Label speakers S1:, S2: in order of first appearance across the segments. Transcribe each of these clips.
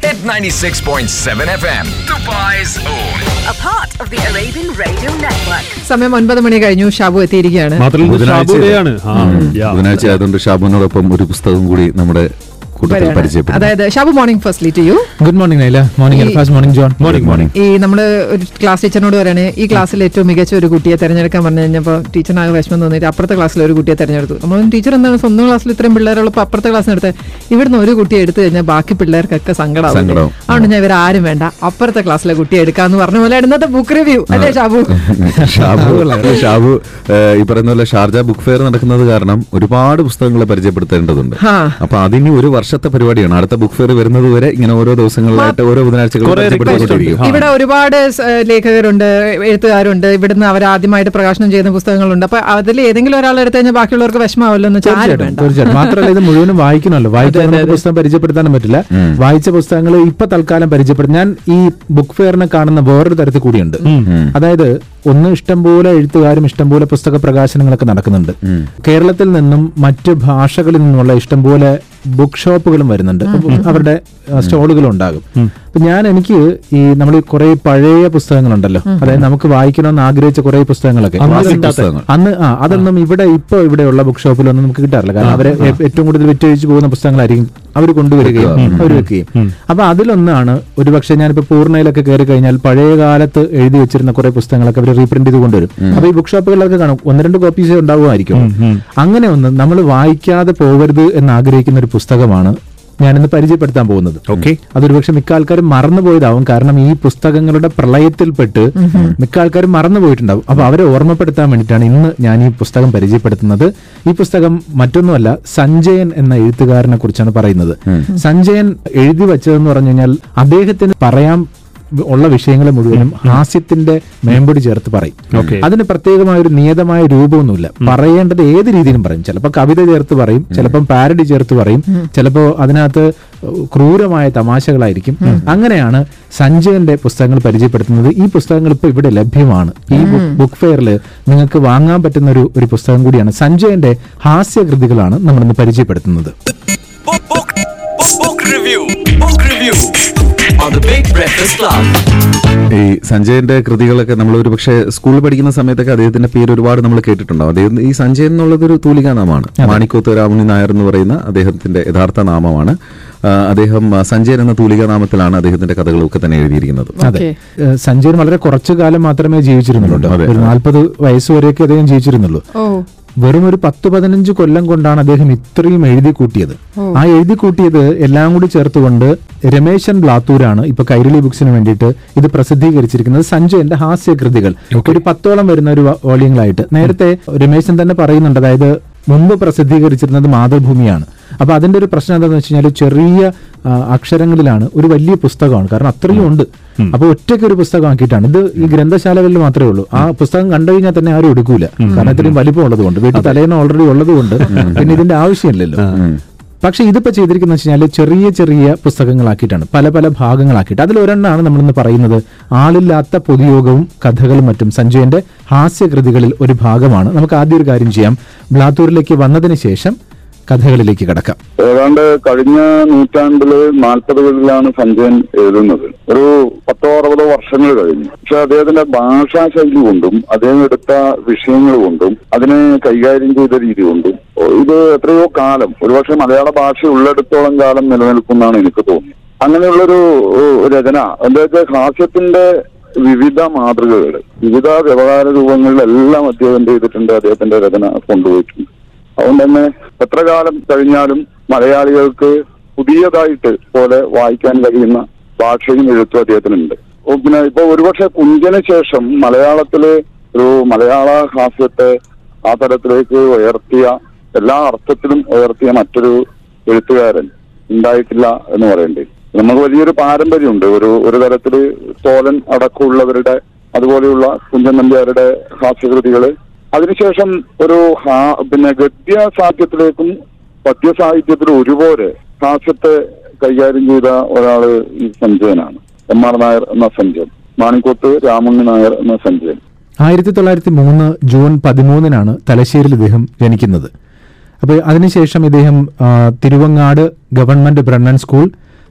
S1: Hit 96.7 FM. Dubai's own.
S2: a part of the Arabian Radio Network.
S3: സമയം ഒൻപത് മണി കഴിഞ്ഞു ഷാബു എത്തിയിരിക്കുകയാണ്
S4: മാത്രമല്ല ഇത്
S5: ബുധനാഴ്ച
S4: ഷാബു ഡേ ആണ് ആ, yeah.
S5: ബുധനാഴ്ച ആയതുകൊണ്ട് ഷാബുവിനോടൊപ്പം ഒരു പുസ്തകം കൂടി നമ്മുടെ കൂട്ടത്തിൽ
S3: വരികയാണ്.
S5: പരിചയപ്പെടും
S3: അതായത് Shabu morning firstly to you
S6: good morning Naila morning
S3: ഈ-
S6: Alfas morning John
S5: morning morning
S3: ഈ നമ്മൾ ഒരു ക്ലാസ് ടീച്ചറിനോട് പറയണേ ഈ ക്ലാസ്സിൽ ഏറ്റവും മികച്ച ഒരു കുട്ടിയെ തെരഞ്ഞെടുക്കാൻ പറഞ്ഞു കഴിഞ്ഞപ്പോൾ ടീച്ചറിനാകെ വിഷമം തോന്നിയിട്ട് അപ്പുറത്തെ ക്ലാസ്സിൽ ഒരു കുട്ടിയെ തെരഞ്ഞെടുത്തു നമ്മൾ ടീച്ചർ എന്താണ് സ്വന്തം ക്ലാസ്സിൽ ഇത്രയും പിള്ളേരുള്ളപ്പോൾ അപ്പുറത്തെ ക്ലാസ്സിൽ എടുത്ത് ഇവിടുന്ന് ഒരു കുട്ടിയെ എടുത്തു കഴിഞ്ഞാൽ ബാക്കി പിള്ളേർക്കൊക്കെ സങ്കടമാവും
S5: സങ്കടാവും.
S3: അതുകൊണ്ട് ഞാൻ ഇവരാരും വേണ്ട അപ്പുറത്തെ ക്ലാസ്സിലെ കുട്ടിയെ എടുക്കാന്ന് പറഞ്ഞ പോലെ ഇന്നത്തെ ബുക്ക് റിവ്യൂ അല്ലേ ഷാബു
S5: ഷാബു ഷാബു ഏഹ്, ഈ പറയുന്ന പോലെ ഷാർജ ബുക്ക് ഫെയർ നടക്കുന്നത് കാരണം ഒരുപാട് പുസ്തകങ്ങളെ പരിചയപ്പെടുത്തേണ്ടതുണ്ട്
S3: ഹാ.
S5: അപ്പൊ അതിനി ഒരു വർഷത്തെ പരിപാടിയാണ് അടുത്ത ബുക്ക് ഫെയർ വരുന്നത് വരെ ഇങ്ങനെ ഓരോ ദിവസങ്ങളിലായിട്ട് ഓരോ ബുധനാഴ്ചകൾ
S4: കുറേ
S5: പരിചയപ്പെടുത്തിക്കൊണ്ടിരിക്കും
S4: ആ.
S3: ഇവിടെ ഒരുപാട് സ്- ലേഖകരുണ്ട് എഴുത്തുകാരുണ്ട് ഇവിടുന്ന് അവർ ആദ്യമായിട്ട് പ്രകാശനം ചെയ്യുന്ന പുസ്തകങ്ങളുണ്ട് അപ്പൊ അതിൽ ഏതെങ്കിലും ഒരാൾ എടുത്തു കഴിഞ്ഞാൽ ബാക്കിയുള്ളവർക്ക് വിഷമാവല്ലോ എന്ന് വെച്ചാൽ ആരും
S6: തീർച്ചയായിട്ടും
S3: വേണ്ട
S6: തീർച്ചയായിട്ടും മാത്രമല്ല ഇത് മുഴുവനും വായിക്കണമല്ലോ വായിക്കാൻ നമുക്ക് പുസ്തകം പരിചയപ്പെടുത്താനും പറ്റില്ല വായിച്ച പുസ്തകങ്ങൾ ഇപ്പൊ തൽക്കാലം പരിചയപ്പെടും ഞാൻ ഈ ബുക്ക് ഫെയറിനെ കാണുന്ന വേറൊരു തരത്തിൽ കൂടിയുണ്ട് അതായത് ഒന്ന് ഇഷ്ടംപോലെ എഴുത്തുകാരും ഇഷ്ടംപോലെ പുസ്തക പ്രകാശനങ്ങളൊക്കെ നടക്കുന്നുണ്ട് കേരളത്തിൽ നിന്നും മറ്റു ഭാഷകളിൽ നിന്നുള്ള ഇഷ്ടംപോലെ ബുക്ക് ഷോപ്പുകളും വരുന്നുണ്ട് അവരുടെ സ്റ്റോളുകളും ഉണ്ടാകും അപ്പൊ ഞാൻ എനിക്ക് ഈ നമ്മൾ കുറെ പഴയ പുസ്തകങ്ങളുണ്ടല്ലോ അതായത് നമുക്ക് വായിക്കണമെന്ന് ആഗ്രഹിച്ച കുറെ പുസ്തകങ്ങളൊക്കെ
S5: Classic പുസ്തകങ്ങൾ.
S6: അന്ന് ആ അതൊന്നും ഇവിടെ ഇപ്പൊ ഇവിടെയുള്ള ബുക്ക് ഷോപ്പിലൊന്നും നമുക്ക് കിട്ടാറില്ല കാരണം അവരെ ഏ- ഏറ്റവും കൂടുതൽ വിറ്റഴിച്ചു പോകുന്ന പുസ്തകങ്ങളായിരിക്കും അവർ കൊണ്ടുവരികയും അവർ വെക്കുകയും അപ്പൊ അതിലൊന്നാണ് ഒരുപക്ഷെ ഞാനിപ്പോ പൂർണ്ണയിലൊക്കെ കയറി കഴിഞ്ഞാൽ പഴയ കാലത്ത് എഴുതി വെച്ചിരുന്ന കുറെ പുസ്തകങ്ങളൊക്കെ അവർ റീപ്രിന്റ് ചെയ്ത് കൊണ്ടുവരും അപ്പൊ ഈ ബുക്ക് ഷോപ്പുകളിലൊക്കെ കാണും ഒന്ന് രണ്ട് കോപ്പീസേ ഉണ്ടാവുമായിരിക്കും അങ്ങനെ ഒന്ന് നമ്മൾ വായിക്കാതെ പോകരുത് എന്ന് ആഗ്രഹിക്കുന്ന ഒരു പുസ്തകമാണ് ഞാനിന്ന് പരിചയപ്പെടുത്താൻ പോകുന്നത് ഓക്കെ അതൊരു പക്ഷെ മിക്ക ആൾക്കാരും മറന്നുപോയതാവും കാരണം ഈ പുസ്തകങ്ങളുടെ പ്രളയത്തിൽപ്പെട്ട് മിക്ക ആൾക്കാരും മറന്നുപോയിട്ടുണ്ടാവും അപ്പൊ അവരെ ഓർമ്മപ്പെടുത്താൻ വേണ്ടിയിട്ടാണ് ഇന്ന് ഞാൻ ഈ പുസ്തകം പരിചയപ്പെടുത്തുന്നത് ഈ പുസ്തകം മറ്റൊന്നുമല്ല സഞ്ജയൻ എന്ന എഴുത്തുകാരനെ കുറിച്ചാണ് പറയുന്നത് സഞ്ജയൻ എഴുതി വെച്ചതെന്ന് പറഞ്ഞു കഴിഞ്ഞാൽ അദ്ദേഹത്തിന് പറയാൻ ഉള്ള വിഷയങ്ങൾ മുഴുവനും ഹാസ്യത്തിന്റെ മേമ്പൊടി ചേർത്ത് പറയും
S4: Okay.
S6: അതിന് പ്രത്യേകമായ ഒരു നിയതമായ രൂപമൊന്നുമില്ല പറയേണ്ടത് ഏത് രീതിയിലും പറയും ചിലപ്പോൾ കവിത ചേർത്ത് പറയും ചിലപ്പം പാരഡി ചേർത്ത് പറയും ചിലപ്പോൾ അതിനകത്ത് ക്രൂരമായ തമാശകളായിരിക്കും അങ്ങനെയാണ് സഞ്ജയന്റെ പുസ്തകങ്ങൾ പരിചയപ്പെടുത്തുന്നത് ഈ പുസ്തകങ്ങൾ ഇപ്പോൾ ഇവിടെ ലഭ്യമാണ് ഈ ബുക്ക് ഫെയറിൽ നിങ്ങൾക്ക് വാങ്ങാൻ പറ്റുന്ന ഒരു ഒരു പുസ്തകം കൂടിയാണ് സഞ്ജയന്റെ ഹാസ്യകൃതികളാണ് നമ്മളിന്ന് പരിചയപ്പെടുത്തുന്നത്
S1: Book, book, book, book review. Book review. On the Big Breakfast Club.
S5: ഈ സഞ്ജയന്റെ കൃതികളൊക്കെ നമ്മൾ ഒരു പക്ഷേ സ്കൂളിൽ പഠിക്കുന്ന സമയത്തൊക്കെ അദ്ദേഹത്തിന്റെ പേര് ഒരുപാട് നമ്മൾ കേട്ടിട്ടുണ്ടാവും അദ്ദേഹം ഈ സഞ്ജയൻ എന്നുള്ളത് ഒരു തൂലികാ നാമമാണ് മാണിക്കോത്ത് രാമുണി നായർ എന്ന് പറയുന്ന അദ്ദേഹത്തിന്റെ യഥാർത്ഥ നാമമാണ് ആ, അദ്ദേഹം ആ, സഞ്ജയൻ എന്ന തൂലികാ നാമത്തിലാണ് അദ്ദേഹത്തിന്റെ കഥകളൊക്കെ തന്നെ എഴുതിയിരിക്കുന്നത്
S6: അതെ
S3: Okay.
S6: ഏഹ് സഞ്ജയൻ വളരെ കുറച്ചു കാലം മാത്രമേ ജീവിച്ചിരുന്നുള്ളൂ കേട്ടോ.
S5: അതെ.
S6: ഒരു നാൽപ്പത് വയസ്സ് വരെയൊക്കെ അദ്ദേഹം ജീവിച്ചിരുന്നുള്ളൂ
S3: ഓ
S6: വെറും ഒരു പത്ത് പതിനഞ്ച് കൊല്ലം കൊണ്ടാണ് അദ്ദേഹം ഇത്രയും എഴുതി കൂട്ടിയത് ആ എഴുതി കൂട്ടിയത് എല്ലാം കൂടി ചേർത്തുകൊണ്ട് രമേശൻ ബ്ലാത്തൂരാണ് ഇപ്പൊ കൈരളി ബുക്സിന് വേണ്ടിയിട്ട് ഇത് പ്രസിദ്ധീകരിച്ചിരിക്കുന്നത് സഞ്ജയന്റെ ഹാസ്യകൃതികൾ ഒരു പത്തോളം വരുന്ന ഒരു വോളിയങ്ങളായിട്ട് നേരത്തെ രമേശൻ തന്നെ പറയുന്നുണ്ട് അതായത് മുമ്പ് പ്രസിദ്ധീകരിച്ചിരുന്നത് മാതൃഭൂമിയാണ് അപ്പൊ അതിന്റെ ഒരു പ്രശ്നം എന്താണെന്ന് വെച്ച് കഴിഞ്ഞാൽ ചെറിയ ആ, അക്ഷരങ്ങളിലാണ് ഒരു വലിയ പുസ്തകമാണ് കാരണം അത്രയും ഉണ്ട് അപ്പൊ ഒറ്റയ്ക്ക് ഒരു പുസ്തകമാക്കിയിട്ടാണ് ഇത് ഈ ഗ്രന്ഥശാലകളിൽ മാത്രമേ ഉള്ളൂ ആ പുസ്തകം കണ്ടു കഴിഞ്ഞാൽ തന്നെ ആരും എടുക്കൂല കാരണം ഇത്രയും വലിപ്പം ഉള്ളതുകൊണ്ട് വീട്ടിൽ തലേന്ന് ഓൾറെഡി ഉള്ളതുകൊണ്ട് പിന്നെ ഇതിന്റെ ആവശ്യമില്ലല്ലോ പക്ഷെ ഇതിപ്പോ ചെയ്തിരിക്കുന്ന വെച്ച് കഴിഞ്ഞാൽ ചെറിയ ചെറിയ പുസ്തകങ്ങളാക്കിയിട്ടാണ് പല പല ഭാഗങ്ങളാക്കിയിട്ട് അതിൽ ഒരെണ്ണമാണ് നമ്മളിന്ന് പറയുന്നത് ആളില്ലാത്ത പൊതുയോഗവും കഥകളും മറ്റും സഞ്ജയന്റെ ഹാസ്യകൃതികളിൽ ഒരു ഭാഗമാണ് നമുക്ക് ആദ്യം ഒരു കാര്യം ചെയ്യാം ബ്ലാത്തൂരിലേക്ക് വന്നതിന് ശേഷം കഥകളിലേക്ക് കടക്കാം
S7: ഏതാണ്ട് കഴിഞ്ഞ നൂറ്റാണ്ടില് നാൽപ്പതുകളിലാണ് സഞ്ജയൻ എഴുതുന്നത് ഒരു പത്തോ അറുപതോ വർഷങ്ങൾ കഴിഞ്ഞു പക്ഷെ അദ്ദേഹത്തിന്റെ ഭാഷാശൈലി കൊണ്ടും അദ്ദേഹം എടുത്ത വിഷയങ്ങൾ കൊണ്ടും അതിനെ കൈകാര്യം ചെയ്ത രീതി കൊണ്ടും ഇത് എത്രയോ കാലം ഒരുപക്ഷെ മലയാള ഭാഷ ഉള്ളിടത്തോളം കാലം നിലനിൽക്കുന്നാണ് എനിക്ക് തോന്നിയത് അങ്ങനെയുള്ളൊരു ഏഹ്, രചന എന്താ വെച്ചാൽ ഹാസ്യത്തിന്റെ വിവിധ മാതൃകകൾ വിവിധ വ്യവഹാര രൂപങ്ങളിലെല്ലാം അദ്ദേഹം എന്ത് ചെയ്തിട്ടുണ്ട് അദ്ദേഹത്തിന്റെ രചന കൊണ്ടുപോയിട്ടുണ്ട് അതുകൊണ്ട് തന്നെ എത്ര കാലം കഴിഞ്ഞാലും മലയാളികൾക്ക് പുതിയതായിട്ട് പോലെ വായിക്കാൻ കഴിയുന്ന ഭാഷയും എഴുത്തും അദ്ദേഹത്തിനുണ്ട് ഓ, പിന്നെ ഇപ്പൊ ഒരുപക്ഷെ കുഞ്ചന് ശേഷം മലയാളത്തില് ഒരു മലയാള ഹാസ്യത്തെ ആ തരത്തിലേക്ക് ഉയർത്തിയ എല്ലാ അർത്ഥത്തിലും ഉയർത്തിയ മറ്റൊരു എഴുത്തുകാരൻ ഉണ്ടായിട്ടില്ല എന്ന് പറയണ്ടേ നമുക്ക് വലിയൊരു പാരമ്പര്യമുണ്ട് ഒരു ഒരു തരത്തില് തോലൻ അടക്കമുള്ളവരുടെ അതുപോലെയുള്ള കുഞ്ചൻ നമ്പ്യാരുടെ ഹാസ്യകൃതികള് അതിനുശേഷം ഒരു ഹാ- പിന്നെ ഗദ്യ സാഹിത്യത്തിലേക്കും പദ്യ സാഹിത്യത്തിലും ഒരുപോലെ ഹാസ്യത്തെ കൈകാര്യം ചെയ്ത ഒരാള് ഈ സഞ്ജയനാണ് എം ആർ നായർ എന്ന സഞ്ജയൻ മാണിക്കോത്ത് രാമുണ്ണി നായർ എന്ന സഞ്ജയൻ
S6: ആയിരത്തി തൊള്ളായിരത്തി മൂന്ന് ജൂൺ പതിമൂന്നിനാണ് തലശ്ശേരിയിൽ ഇദ്ദേഹം ജനിക്കുന്നത് അപ്പോൾ അതിനുശേഷം ഇദ്ദേഹം ആ, Thiruvangad government Brennan school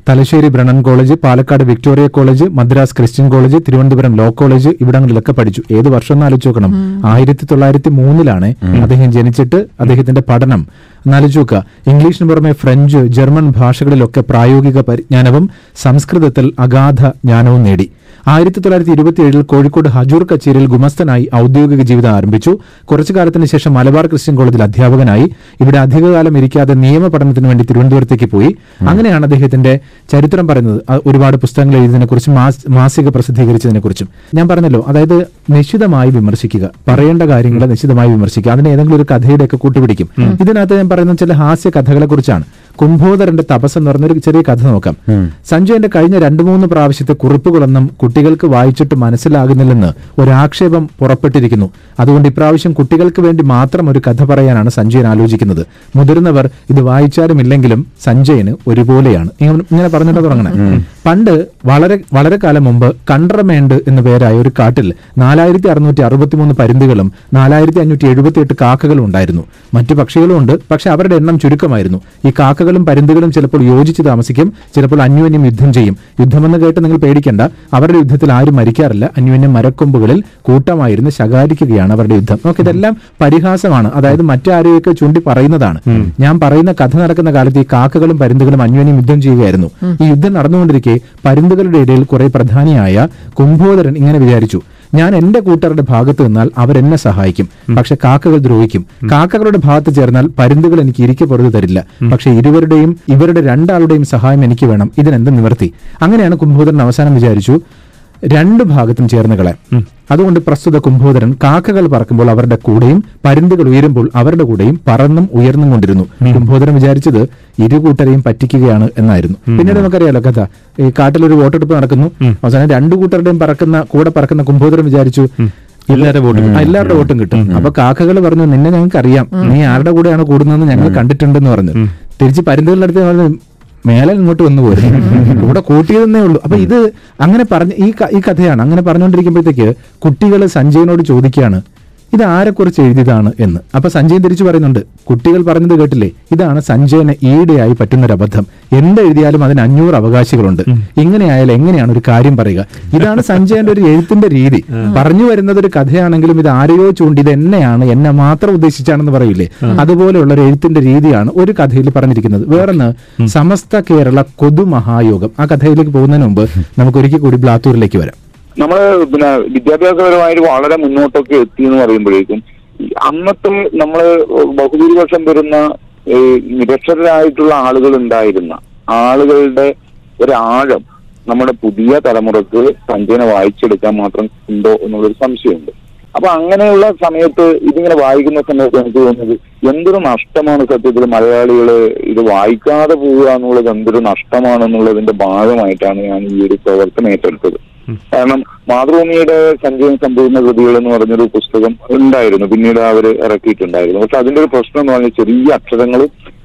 S6: Thalassery Brennan college Palakkad Victoria college Madras Christian college Thiruvananthapuram law college ഇവിടങ്ങളിലൊക്കെ പഠിച്ചു ഏത് വർഷം എന്ന് ആലോചിച്ച് നോക്കണം ആയിരത്തി തൊള്ളായിരത്തി മൂന്നിലാണ് അദ്ദേഹം ജനിച്ചിട്ട് അദ്ദേഹത്തിന്റെ പഠനം എന്നാലോചിച്ച് നോക്കുക ഇംഗ്ലീഷിന് പുറമെ ഫ്രഞ്ച് ജർമ്മൻ ഭാഷകളിലൊക്കെ പ്രായോഗിക പരിജ്ഞാനവും സംസ്കൃതത്തിൽ അഗാധ ജ്ഞാനവും നേടി ആയിരത്തി തൊള്ളായിരത്തി ഇരുപത്തി ഏഴിൽ കോഴിക്കോട് ഹജൂർ കച്ചേരിയിൽ ഗുമസ്തനായി ഔദ്യോഗിക ജീവിതം ആരംഭിച്ചു കുറച്ചു കാലത്തിന് ശേഷം മലബാർ ക്രിസ്ത്യൻ കോളേജിൽ അധ്യാപകനായി ഇവിടെ അധികകാലം ഇരിക്കാതെ നിയമ പഠനത്തിന് വേണ്ടി തിരുവനന്തപുരത്തേക്ക് പോയി അങ്ങനെയാണ് അദ്ദേഹത്തിന്റെ ചരിത്രം പറയുന്നത് ആ ഒരുപാട് പുസ്തകങ്ങൾ എഴുതിയതിനെ കുറിച്ചും മാസിക പ്രസിദ്ധീകരിച്ചതിനെ കുറിച്ചും ഞാൻ പറഞ്ഞല്ലോ അതായത് നിശ്ചിതമായി വിമർശിക്കുക പറയേണ്ട കാര്യങ്ങളെ നിശ്ചിതമായി വിമർശിക്കുക അതിന് ഏതെങ്കിലും ഒരു കഥയുടെ ഒക്കെ കൂട്ടുപിടിക്കും ഇതിനകത്ത് ഞാൻ പറയുന്ന ചില ഹാസ്യ കഥകളെ കുറിച്ചാണ് കുംഭോദരന്റെ തപസ് എന്ന് പറഞ്ഞൊരു ചെറിയ കഥ നോക്കാം സഞ്ജയന്റെ കഴിഞ്ഞ രണ്ടു മൂന്ന് പ്രാവശ്യത്തെ കുറിപ്പുകളൊന്നും കുട്ടികൾക്ക് വായിച്ചിട്ട് മനസ്സിലാകുന്നില്ലെന്ന് ഒരാക്ഷേപം പുറപ്പെട്ടിരിക്കുന്നു അതുകൊണ്ട് ഇപ്രാവശ്യം കുട്ടികൾക്ക് വേണ്ടി മാത്രം ഒരു കഥ പറയാനാണ് സഞ്ജയൻ ആലോചിക്കുന്നത് മുതിർന്നവർ ഇത് വായിച്ചാലും ഇല്ലെങ്കിലും സഞ്ജയന് ഒരുപോലെയാണ് ഇങ്ങനെ- ഇങ്ങനെ പറഞ്ഞിട്ട് തുടങ്ങണേ പണ്ട് വളരെ വളരെ കാലം മുമ്പ് കണ്ട്രമേണ്ട് എന്ന പേരായ ഒരു കാട്ടിൽ നാലായിരത്തി അറുന്നൂറ്റി അറുപത്തിമൂന്ന് പരുന്തുകളും നാലായിരത്തി അഞ്ഞൂറ്റി എഴുപത്തി എട്ട് കാക്കകളും ഉണ്ടായിരുന്നു മറ്റു പക്ഷികളും ഉണ്ട് പക്ഷെ അവരുടെ എണ്ണം ചുരുക്കമായിരുന്നു ഈ കാക്കകളും പരുന്തുകളും ചിലപ്പോൾ യോജിച്ച് താമസിക്കും ചിലപ്പോൾ അന്യോന്യം യുദ്ധം ചെയ്യും യുദ്ധമെന്ന് കേട്ട് നിങ്ങൾ പേടിക്കേണ്ട അവരുടെ യുദ്ധത്തിൽ ആരും മരിക്കാറില്ല അന്യോന്യം മരക്കൊമ്പുകളിൽ കൂട്ടമായിരുന്ന് ശകാരിക്കുകയാണ് അവരുടെ യുദ്ധം നമുക്ക് ഇതെല്ലാം പരിഹാസമാണ് അതായത് മറ്റാരെയൊക്കെ ചൂണ്ടി പറയുന്നതാണ് ഞാൻ പറയുന്ന കഥ നടക്കുന്ന കാലത്ത് ഈ കാക്കകളും പരുന്തുകളും അന്യോന്യം യുദ്ധം ചെയ്യുകയായിരുന്നു ഈ യുദ്ധം നടന്നുകൊണ്ടിരിക്കെ പരുന്തുകളുടെ ഇടയിൽ കുറെ പ്രധാനിയായ കുംഭോദരൻ ഇങ്ങനെ വിചാരിച്ചു ഞാൻ എന്റെ കൂട്ടരുടെ ഭാഗത്ത് നിന്നാൽ അവരെന്നെ സഹായിക്കും പക്ഷെ കാക്കകൾ ദ്രോഹിക്കും കാക്കകളുടെ ഭാഗത്ത് ചേർന്നാൽ പരുന്തുകൾ എനിക്ക് ഇരിക്കെ പൊറുതു തരില്ല പക്ഷെ ഇരുവരുടെയും ഇവരുടെ രണ്ടാളുടെയും സഹായം എനിക്ക് വേണം ഇതിനെന്ത് നിവർത്തി അങ്ങനെയാണ് കുംഭോദരൻ അവസാനം വിചാരിച്ചു രണ്ട് ഭാഗത്തും ചേർന്ന് കളയാം അതുകൊണ്ട് പ്രസ്തുത കുംഭോദരൻ കാക്കകൾ പറക്കുമ്പോൾ അവരുടെ കൂടെയും പരുന്തുകൾ ഉയരുമ്പോൾ അവരുടെ കൂടെയും പറന്നും ഉയർന്നും കൊണ്ടിരുന്നു കുംഭോദരൻ വിചാരിച്ചത് ഇരു കൂട്ടരെയും പറ്റിക്കുകയാണ് എന്നായിരുന്നു പിന്നീട് നമുക്കറിയാലോ കഥ ഈ കാട്ടിലൊരു വോട്ടെടുപ്പ് നടക്കുന്നു അവസാനം രണ്ടു കൂട്ടരുടെയും പറക്കുന്ന കൂടെ പറക്കുന്ന കുംഭോദരൻ വിചാരിച്ചു എല്ലാവരുടെ വോട്ടും എല്ലാവരുടെ വോട്ടും കിട്ടും അപ്പൊ കാക്കകൾ പറഞ്ഞു നിന്നെ ഞങ്ങൾക്ക് അറിയാം നീ ആരുടെ കൂടെയാണ് കൂടുന്നതെന്ന് ഞങ്ങൾ കണ്ടിട്ടുണ്ടെന്ന് പറഞ്ഞു തിരിച്ച് പരുന്തുകളുടെ അടുത്ത് പറഞ്ഞു മേലെ ഇങ്ങോട്ട് വന്നു പോരും ഇവിടെ കൂട്ടിയതെന്നേ ഉള്ളൂ അപ്പൊ ഇത് അങ്ങനെ പറഞ്ഞ ഈ ക- ഈ കഥയാണ് അങ്ങനെ പറഞ്ഞുകൊണ്ടിരിക്കുമ്പോഴത്തേക്ക് കുട്ടികൾ സഞ്ജയനോട് ചോദിക്കുകയാണ് ഇത് ആരെക്കുറിച്ച് എഴുതിയതാണ് എന്ന് അപ്പൊ സഞ്ജയൻ തിരിച്ചു പറയുന്നുണ്ട് കുട്ടികൾ പറഞ്ഞത് കേട്ടില്ലേ ഇതാണ് സഞ്ജയന് ഈയിടെയായി പറ്റുന്നൊരു അബദ്ധം എന്തെഴുതിയാലും അതിന് അഞ്ഞൂറ് അവകാശികളുണ്ട് ഇങ്ങനെയായാലും എങ്ങനെയാണ് ഒരു കാര്യം പറയുക ഇതാണ് സഞ്ജയന്റെ ഒരു എഴുത്തിന്റെ രീതി പറഞ്ഞു വരുന്നത് ഒരു കഥയാണെങ്കിലും ഇത് ആരെയോ ചൂണ്ടി ഇത് എന്നെയാണ് എന്നെ മാത്രം ഉദ്ദേശിച്ചാണെന്ന് പറയില്ലേ അതുപോലെയുള്ള ഒരു എഴുത്തിന്റെ രീതിയാണ് ഒരു കഥയിൽ പറഞ്ഞിരിക്കുന്നത് വേറൊന്ന് സമസ്ത കേരള കൊതുമഹായോഗം ആ കഥയിലേക്ക് പോകുന്നതിന് മുമ്പ് നമുക്ക് ഒരിക്കൽ കൂടി ബ്ലാത്തൂരിലേക്ക് വരാം
S7: നമ്മള് പിന്നെ വിദ്യാഭ്യാസപരമായിട്ട് വളരെ മുന്നോട്ടൊക്കെ എത്തി എന്ന് പറയുമ്പോഴേക്കും ഈ അന്നത്തെ നമ്മള് ബഹുഭൂരിപക്ഷം വരുന്ന ഈ നിരക്ഷരരായിട്ടുള്ള ആളുകൾ ഉണ്ടായിരുന്ന ആളുകളുടെ ഒരാഴം നമ്മുടെ പുതിയ തലമുറക്ക് സഞ്ജയനെ വായിച്ചെടുക്കാൻ മാത്രം ഉണ്ടോ എന്നുള്ളൊരു സംശയമുണ്ട് അപ്പൊ അങ്ങനെയുള്ള സമയത്ത് ഇതിങ്ങനെ വായിക്കുന്ന സമയത്ത് എനിക്ക് തോന്നുന്നത് എന്തൊരു നഷ്ടമാണ് സത്യത്തിൽ മലയാളികള് ഇത് വായിക്കാതെ പോവുക എന്നുള്ളത് എന്തൊരു നഷ്ടമാണെന്നുള്ളതിന്റെ ഭാഗമായിട്ടാണ് ഞാൻ ഈ ഒരു പ്രവർത്തനം ഏറ്റെടുത്തത് കാരണം മാതൃഭൂമിയുടെ സഞ്ജയൻ സംഭവിക്കുന്ന കൃതികൾ എന്ന് പറഞ്ഞൊരു പുസ്തകം ഉണ്ടായിരുന്നു പിന്നീട് അവർ ഇറക്കിയിട്ടുണ്ടായിരുന്നു പക്ഷെ അതിന്റെ ഒരു പ്രശ്നം എന്ന് പറഞ്ഞാൽ ചെറിയ അക്ഷരങ്ങൾ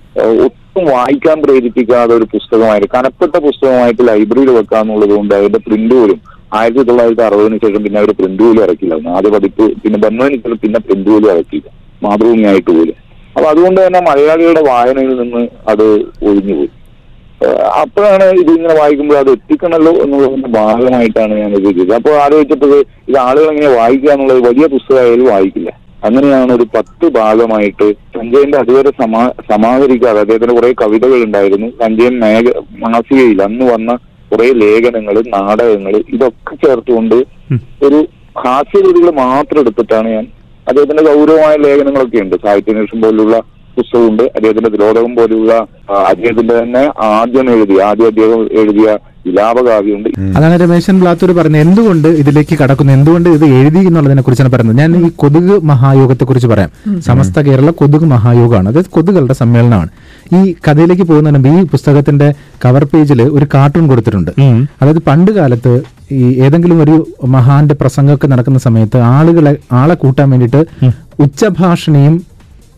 S7: ഒട്ടും വായിക്കാൻ പ്രേരിപ്പിക്കാതെ ഒരു പുസ്തകമായിട്ട് കനപ്പെട്ട പുസ്തകമായിട്ട് ലൈബ്രറിയിൽ വെക്കാന്നുള്ളത് കൊണ്ട് അതിന്റെ പ്രിന്റ് പോലും ആയിരത്തി തൊള്ളായിരത്തി അറുപതിന് ശേഷം പിന്നെ അവർ പ്രിന്റ് പോലും ഇറക്കില്ല ആദ്യ പതിപ്പ് പിന്നെ വന്നതിന് ശേഷം പിന്നെ പ്രിന്റ് പോലും ഇറക്കിയില്ല മാതൃഭൂമിയായിട്ട് പോലും അപ്പൊ അതുകൊണ്ട് തന്നെ മലയാളികളുടെ വായനയിൽ നിന്ന് അത് ഒഴിഞ്ഞുപോയി ഏഹ് അപ്പോഴാണ് ഇത് ഇങ്ങനെ വായിക്കുമ്പോൾ അത് എത്തിക്കണല്ലോ എന്നുള്ളതിന്റെ ഭാഗമായിട്ടാണ് ഞാൻ ഇത് ചെയ്തത് അപ്പോൾ ആലോചിച്ചപ്പോൾ ഇത് ആളുകൾ എങ്ങനെ വായിക്കുക എന്നുള്ളത് വലിയ പുസ്തകമായാലും വായിക്കില്ല അങ്ങനെയാണ് ഒരു പത്ത് ഭാഗമായിട്ട് സഞ്ജയന്റെ അതുവരെ സമാ സമാഹരിക്കാതെ അദ്ദേഹത്തിന് കുറെ കവിതകൾ ഉണ്ടായിരുന്നു സഞ്ജയൻ മേഘ മാസികയിൽ അന്ന് വന്ന കുറെ ലേഖനങ്ങൾ നാടകങ്ങൾ ഇതൊക്കെ ചേർത്തുകൊണ്ട് ഒരു ഹാസ്യകൃതികൾ മാത്രം എടുത്തിട്ടാണ് ഞാൻ അദ്ദേഹത്തിന്റെ ഗൗരവമായ ലേഖനങ്ങളൊക്കെ ഉണ്ട് സാഹിത്യന്വേഷണം പോലുള്ള പുസ്തകമുണ്ട് അദ്ദേഹത്തിന്റെ തിലോദകം പോലുള്ള ആ, അദ്ദേഹത്തിന്റെ തന്നെ ആദ്യം എഴുതിയ ആദ്യം അദ്ദേഹം എഴുതിയ വിലാപകാവ്യമുണ്ട്
S6: അതാണ് രമേശൻ ബ്ലാത്തൂർ പറയുന്നത് എന്തുകൊണ്ട് ഇതിലേക്ക് കടക്കുന്നു എന്തുകൊണ്ട് ഇത് എഴുതി എന്നുള്ളതിനെ കുറിച്ചാണ് പറയുന്നത് ഞാൻ ഈ കൊതുക് മഹായോഗത്തെ കുറിച്ച് പറയാം സമസ്ത കേരള കൊതുക് മഹായോഗമാണ് അതായത് കൊതുകുകളുടെ സമ്മേളനമാണ് ഈ കഥയിലേക്ക് പോകുന്നതിന് മുമ്പ് ഈ പുസ്തകത്തിന്റെ കവർ പേജിൽ ഒരു കാർട്ടൂൺ കൊടുത്തിട്ടുണ്ട് അതായത് പണ്ട് കാലത്ത് ഈ ഏതെങ്കിലും ഒരു മഹാന്റെ പ്രസംഗമൊക്കെ നടക്കുന്ന സമയത്ത് ആളുകളെ ആളെ കൂട്ടാൻ വേണ്ടിയിട്ട് ഉച്ചഭാഷണിയും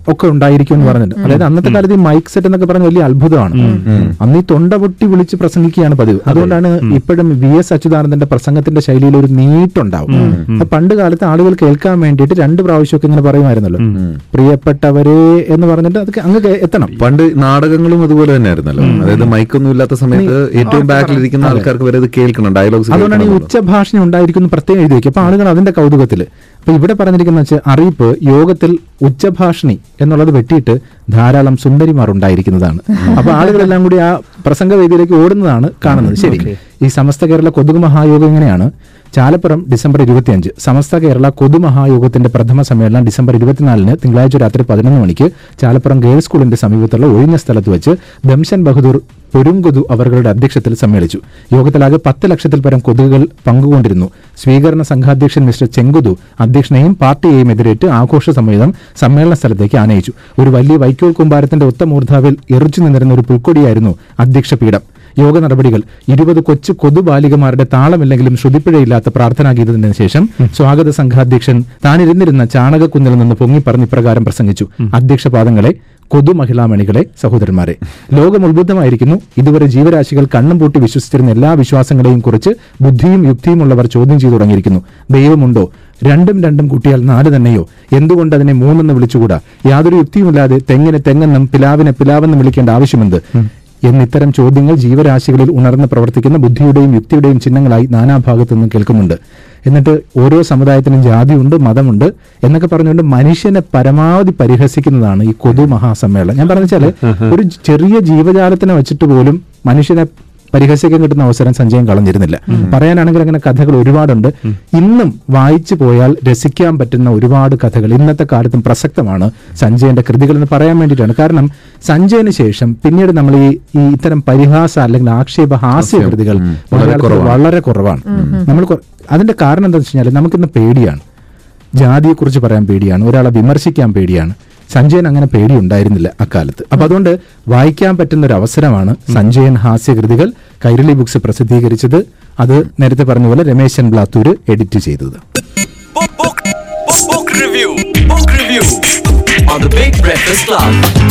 S6: ഒക്കെ ഉണ്ടായിരിക്കും എന്ന് പറഞ്ഞിട്ടുണ്ട് അതായത് അന്നത്തെ കാലത്ത് ഈ മൈക്ക് സെറ്റ് എന്നൊക്കെ പറഞ്ഞ വലിയ അത്ഭുതമാണ് അന്ന് ഈ തൊണ്ട പൊട്ടി വിളിച്ച് പ്രസംഗിക്കുകയാണ് പതിവ് അതുകൊണ്ടാണ് ഇപ്പോഴും വി എസ് അച്യുതാനന്ദന്റെ പ്രസംഗത്തിന്റെ ശൈലിയിൽ ഒരു നീട്ടുണ്ടാവും അപ്പൊ പണ്ട് കാലത്ത് ആളുകൾ കേൾക്കാൻ വേണ്ടിയിട്ട് രണ്ട് പ്രാവശ്യമൊക്കെ ഇങ്ങനെ പറയുമായിരുന്നല്ലോ പ്രിയപ്പെട്ടവരെ എന്ന് പറഞ്ഞിട്ട് അതൊക്കെ അങ്ങ് കേ- എത്തണം
S5: പണ്ട് നാടകങ്ങളും അതുപോലെ തന്നെ ആയിരുന്നല്ലോ അതായത് മൈക്കൊന്നും ഇല്ലാത്ത സമയത്ത് ഏറ്റവും ബാക്കിലിരിക്കുന്ന ആൾക്കാർക്ക് വരെ ഇത് കേൾക്കണം ഡയലോഗ്സ്
S6: അതുകൊണ്ടാണ് ഈ ഉച്ചഭാഷണം ഉണ്ടായിരിക്കുന്നു പ്രത്യേകം എഴുതി വെക്കുക അപ്പൊ ആളുകൾ അതിന്റെ കൗതുകത്തിൽ അപ്പൊ ഇവിടെ പറഞ്ഞിരിക്കുന്ന വെച്ചാൽ അറിയിപ്പ് യോഗത്തിൽ ഉച്ചഭാഷണി എന്നുള്ളത് വെട്ടിയിട്ട് ധാരാളം സുന്ദരിമാർ ഉണ്ടായിരിക്കുന്നതാണ് അപ്പൊ ആളുകളെല്ലാം കൂടി ആ പ്രസംഗവേദിയിലേക്ക് ഓടുന്നതാണ് കാണുന്നത് ശരി ഈ സമസ്ത കേരള കൊതുക് മഹായോഗം ഇങ്ങനെയാണ് ചാലപ്പുറം ഡിസംബർ ഇരുപത്തിയഞ്ച് സമസ്ത കേരള കൊതുമഹായോഗത്തിന്റെ പ്രഥമ സമ്മേളനം ഡിസംബർ ഇരുപത്തിനാലിന് തിങ്കളാഴ്ച രാത്രി പതിനൊന്ന് മണിക്ക് ചാലപ്പുറം ഗേൾസ് സ്കൂളിന്റെ സമീപത്തുള്ള ഒഴിഞ്ഞ സ്ഥലത്ത് വെച്ച് ദംശൻ ബഹദൂർ പൊരുങ്കൊതു അവരുടെ അധ്യക്ഷത്തിൽ സമ്മേളിച്ചു യോഗത്തിലാകെ പത്ത് ലക്ഷത്തിൽ പരം കൊതുകുകൾ പങ്കുകൊണ്ടിരുന്നു സ്വീകരണ സംഘാധ്യക്ഷൻ മിസ്റ്റർ ചെങ്കുതു അധ്യക്ഷനെയും പാർട്ടിയെയും എതിരേറ്റ് ആഘോഷ സമ്മേളനം സമ്മേളന സ്ഥലത്തേക്ക് ആനയിച്ചു ഒരു വലിയ വൈക്കോൽ കുമ്പാരത്തിന്റെ ഒത്ത മൂർധാവിൽ എറിച്ചു നിന്നിരുന്ന ഒരു പുൽക്കൊടിയായിരുന്നു അധ്യക്ഷ പീഠം യോഗ നടപടികൾ ഇരുപത് കൊച്ചു കൊതുബാലികമാരുടെ താളമില്ലെങ്കിലും ശ്രുതിപ്പിഴയില്ലാത്ത പ്രാർത്ഥനാ ഗീതത്തിന് ശേഷം സ്വാഗത സംഘാധ്യക്ഷൻ താനിരുന്നിരുന്ന ചാണകക്കുന്നിൽ നിന്ന് പൊങ്ങിപ്പറഞ്ഞ് ഇപ്രകാരം പ്രസംഗിച്ചു അധ്യക്ഷ പാദങ്ങളെ കൊതു മഹിളാമണികളെ സഹോദരന്മാരെ ലോകം ഉത്ബുദ്ധമായിരിക്കുന്നു ഇതുവരെ ജീവരാശികൾ കണ്ണും പൂട്ടി വിശ്വസിച്ചിരുന്ന എല്ലാ വിശ്വാസങ്ങളെയും കുറിച്ച് ബുദ്ധിയും യുക്തിയും ഉള്ളവർ ചോദ്യം ചെയ്തു തുടങ്ങിയിരിക്കുന്നു ദൈവമുണ്ടോ രണ്ടും രണ്ടും കൂട്ടിയാൽ നാല് തന്നെയോ എന്തുകൊണ്ട് അതിനെ മൂന്നെന്ന് വിളിച്ചുകൂടാ യാതൊരു യുക്തിയുമില്ലാതെ തെങ്ങിനെ തെങ്ങെന്നും പിലാവിനെ പിലാവെന്നും വിളിക്കേണ്ട ആവശ്യമെന്ത് എന്നിത്തരം ചോദ്യങ്ങൾ ജീവരാശികളിൽ ഉണർന്ന് പ്രവർത്തിക്കുന്ന ബുദ്ധിയുടെയും യുക്തിയുടെയും ചിഹ്നങ്ങളായി നാനാഭാഗത്തു നിന്നും കേൾക്കുന്നുണ്ട് എന്നിട്ട് ഓരോ സമുദായത്തിനും ജാതിയുണ്ട് മതമുണ്ട് എന്നൊക്കെ പറഞ്ഞുകൊണ്ട് മനുഷ്യനെ പരമാവധി പരിഹസിക്കുന്നതാണ് ഈ കൊതു മഹാസമ്മേളനം ഞാൻ പറഞ്ഞു വെച്ചാല് ഒരു ചെറിയ ജീവജാലത്തിനെ വെച്ചിട്ട് പോലും മനുഷ്യനെ പരിഹസിക്കാൻ കിട്ടുന്ന അവസരം സഞ്ജയൻ കളഞ്ഞിരുന്നില്ല പറയാനാണെങ്കിൽ അങ്ങനെ കഥകൾ ഒരുപാടുണ്ട് ഇന്നും വായിച്ചു പോയാൽ രസിക്കാൻ പറ്റുന്ന ഒരുപാട് കഥകൾ ഇന്നത്തെ കാലത്തും പ്രസക്തമാണ് സഞ്ജയന്റെ കൃതികൾ എന്ന് പറയാൻ വേണ്ടിയിട്ടാണ് കാരണം സഞ്ജയന് ശേഷം പിന്നീട് നമ്മൾ ഈ ഈ ഇത്തരം പരിഹാസ അല്ലെങ്കിൽ ആക്ഷേപ ഹാസ്യ കൃതികൾ മലയാളത്തിൽ വളരെ കുറവാണ് നമ്മൾ കൊ- അതിന്റെ കാരണം എന്താ വെച്ച് കഴിഞ്ഞാൽ നമുക്കിന്ന് പേടിയാണ് ജാതിയെക്കുറിച്ച് പറയാൻ പേടിയാണ് ഒരാളെ വിമർശിക്കാൻ പേടിയാണ് സഞ്ജയൻ അങ്ങനെ പേടി ഉണ്ടായിരുന്നില്ല അക്കാലത്ത് അപ്പൊ അതുകൊണ്ട് വായിക്കാൻ പറ്റുന്ന ഒരു അവസരമാണ് സഞ്ജയൻ ഹാസ്യകൃതികൾ കൈരളി ബുക്സ് പ്രസിദ്ധീകരിച്ചത് അത് നേരത്തെ പറഞ്ഞ പോലെ രമേശൻ ബ്ലാത്തൂര് എഡിറ്റ് ചെയ്തത്
S1: Book, book, book, book review. Book review on the Big Breakfast Club.